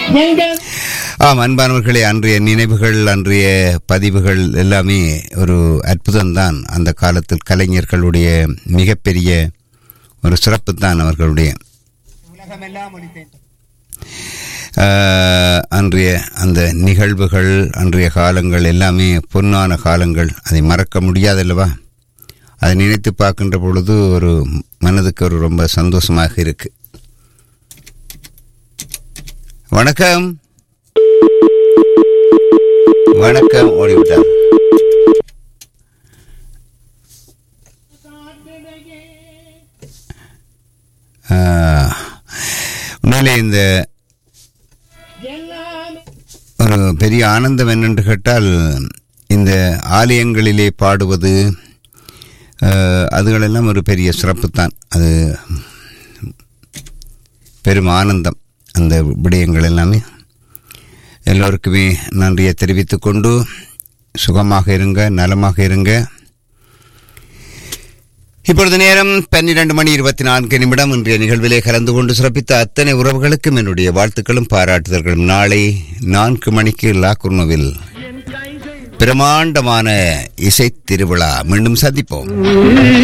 ஆம் அன்பானவர்களே அன்றைய நினைவுகள் அன்றைய பதிவுகள் எல்லாமே ஒரு அற்புதம்தான் அந்த காலத்தில் கலைஞர்களுடைய மிகப்பெரிய ஒரு சிறப்பு தான் அவர்களுடைய உலகமெல்லாம் ஒளிபெயர்ந்தது ஆஹ், அன்றைய அந்த நிகழ்வுகள் அன்றைய காலங்கள் எல்லாமே பொன்னான காலங்கள் அதை மறக்க முடியாதல்லவா அதை நினைத்து பார்க்கின்ற பொழுது ஒரு மனதுக்கு ஒரு ரொம்ப சந்தோஷமாக இருக்கு வணக்கம் வணக்கம் ஓடிவிட்டார் ஆஹ், உண்மையிலே இந்த ஒரு பெரிய ஆனந்தம் என்னென்று கேட்டால் இந்த ஆலயங்களிலே பாடுவது அஹ், அதுகளெல்லாம் ஒரு பெரிய சிறப்பு தான் அது பெரும் ஆனந்தம் அந்த விடயங்கள் எல்லாமே எல்லோருக்குமே நன்றியை தெரிவித்துக் கொண்டு சுகமாக இருங்க நலமாக இருங்க இப்பொழுது நேரம் பன்னிரண்டு மணி இருபத்தி நான்கு நிமிடம் இன்றைய நிகழ்விலே கலந்து கொண்டு சிறப்பித்த அத்தனை உறவுகளுக்கும் என்னுடைய வாழ்த்துக்களும் பாராட்டுதல்களும் நாளை நான்கு மணிக்கு லாக்குர்னோவில் பிரமாண்டமான இசை திருவிழா மீண்டும் சந்திப்போம்